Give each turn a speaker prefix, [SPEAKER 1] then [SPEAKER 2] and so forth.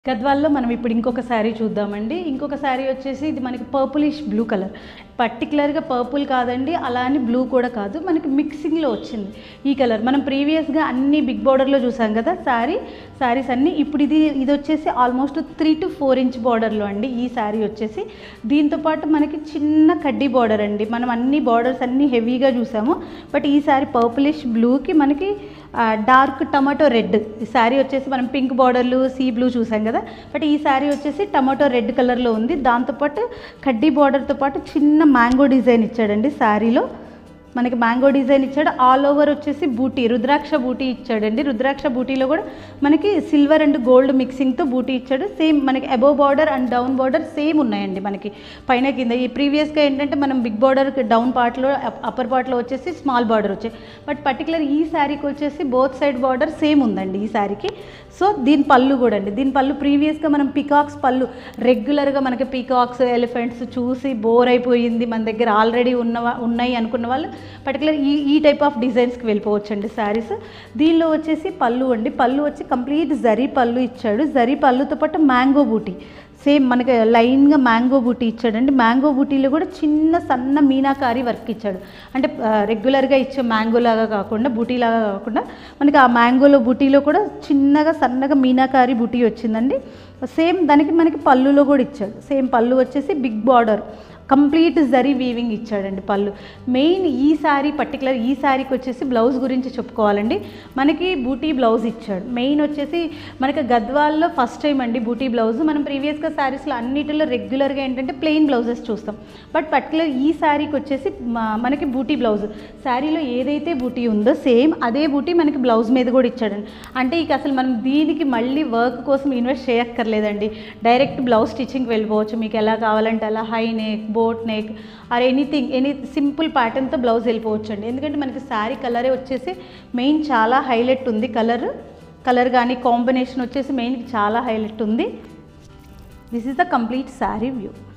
[SPEAKER 1] గద్వాల్లో మనం ఇప్పుడు ఇంకొక శారీ చూద్దామండి ఇంకొక శారీ వచ్చేసి ఇది మనకి పర్పులిష్ బ్లూ కలర్ పర్టికులర్గా పర్పుల్ కాదండి అలా అని బ్లూ కూడా కాదు మనకి మిక్సింగ్లో వచ్చింది ఈ కలర్ మనం ప్రీవియస్గా అన్ని బిగ్ బార్డర్లో చూసాం కదా శారీ శారీస్ అన్నీ ఇప్పుడు ఇది ఇది వచ్చేసి almost three to four inch బార్డర్లో అండి ఈ శారీ వచ్చేసి దీంతోపాటు మనకి చిన్న కడ్డీ బార్డర్ అండి మనం అన్ని బార్డర్స్ అన్నీ హెవీగా చూసాము బట్ ఈ శారీ పర్పులిష్ బ్లూకి మనకి డార్క్ టమాటో రెడ్ ఈ శారీ వచ్చేసి మనం పింక్ బార్డర్లు సీ బ్లూ చూసాం కదా బట్ ఈ శారీ వచ్చేసి టమాటో రెడ్ కలర్లో ఉంది దాంతోపాటు కడ్డీ బార్డర్తో పాటు చిన్న మ్యాంగో డిజైన్ ఇచ్చాడండి శారీలో మనకి మ్యాంగో డిజైన్ ఇచ్చాడు ఆల్ ఓవర్ వచ్చేసి బూటీ రుద్రాక్ష బూటీ ఇచ్చాడండి రుద్రాక్ష బూటీలో కూడా మనకి సిల్వర్ అండ్ గోల్డ్ మిక్సింగ్తో బూటీ ఇచ్చాడు సేమ్ మనకి above border and down border same ఉన్నాయండి మనకి పైన కింద ఈ ప్రీవియస్గా ఏంటంటే మనం బిగ్ బార్డర్ డౌన్ పార్ట్లో అప్పర్ పార్ట్లో వచ్చేసి స్మాల్ బార్డర్ వచ్చాయి బట్ పర్టికులర్ ఈ శారీకి వచ్చేసి బోత్ సైడ్ బార్డర్ సేమ్ ఉందండి ఈ శారీకి సో దీని పళ్ళు కూడా అండి దీని పళ్ళు ప్రీవియస్గా మనం పికాక్స్ పళ్ళు రెగ్యులర్గా మనకి పీకాక్స్ ఎలిఫెంట్స్ చూసి బోర్ అయిపోయింది మన దగ్గర ఆల్రెడీ ఉన్న ఉన్నాయి అనుకున్న వాళ్ళు పర్టికులర్ ఈ ఈ టైప్ ఆఫ్ డిజైన్స్కి వెళ్ళిపోవచ్చు అండి శారీస్ దీనిలో వచ్చేసి పళ్ళు అండి పళ్ళు వచ్చి కంప్లీట్ జరీ పళ్ళు ఇచ్చాడు జరీ పళ్ళుతో పాటు మ్యాంగో బూటీ సేమ్ మనకి లైన్గా మ్యాంగో బూటీ ఇచ్చాడండి మ్యాంగో బూటీలో కూడా చిన్న సన్న మీనాకారి వర్క్ ఇచ్చాడు అంటే రెగ్యులర్గా ఇచ్చే మ్యాంగో లాగా కాకుండా బూటీ లాగా కాకుండా మనకి ఆ మ్యాంగోలో బూటీలో కూడా చిన్నగా సన్నగా మీనాకారి బూటీ వచ్చిందండి సేమ్ దానికి మనకి పళ్ళులో కూడా ఇచ్చాడు సేమ్ పళ్ళు వచ్చేసి బిగ్ బార్డర్ కంప్లీట్ జరీ వీవింగ్ ఇచ్చాడండి పళ్ళు మెయిన్ ఈ శారీ పర్టికులర్ ఈ శారీకి వచ్చేసి బ్లౌజ్ గురించి చెప్పుకోవాలండి మనకి బూటీ బ్లౌజ్ ఇచ్చాడు మెయిన్ వచ్చేసి మనకి గద్వాల్లో ఫస్ట్ టైం అండి బూటీ బ్లౌజ్ మనం ప్రీవియస్గా శారీస్లో అన్నిటిలో రెగ్యులర్గా ఏంటంటే ప్లెయిన్ బ్లౌజెస్ చూస్తాం బట్ పర్టికులర్ ఈ శారీకి వచ్చేసి మ- మనకి బూటీ బ్లౌజ్ శారీలో ఏదైతే బూటీ ఉందో సేమ్ అదే బూటీ మనకి బ్లౌజ్ మీద కూడా ఇచ్చాడండి అంటే ఇక అసలు మనం దీనికి మళ్ళీ వర్క్ కోసం ఇన్వెస్ట్ చేయక్కర్లేదండి డైరెక్ట్ బ్లౌజ్ స్టిచ్చింగ్కి వెళ్ళిపోవచ్చు మీకు ఎలా కావాలంటే అలా high neck boat neck or anything any simple ప్యాటర్న్తో బ్లౌజ్ వెళ్ళిపోవచ్చు అండి ఎందుకంటే మనకి శారీ కలరే వచ్చేసి మెయిన్ చాలా హైలైట్ ఉంది కలర్ కలర్ కానీ కాంబినేషన్ వచ్చేసి మెయిన్ చాలా హైలైట్ ఉంది this is the complete sari view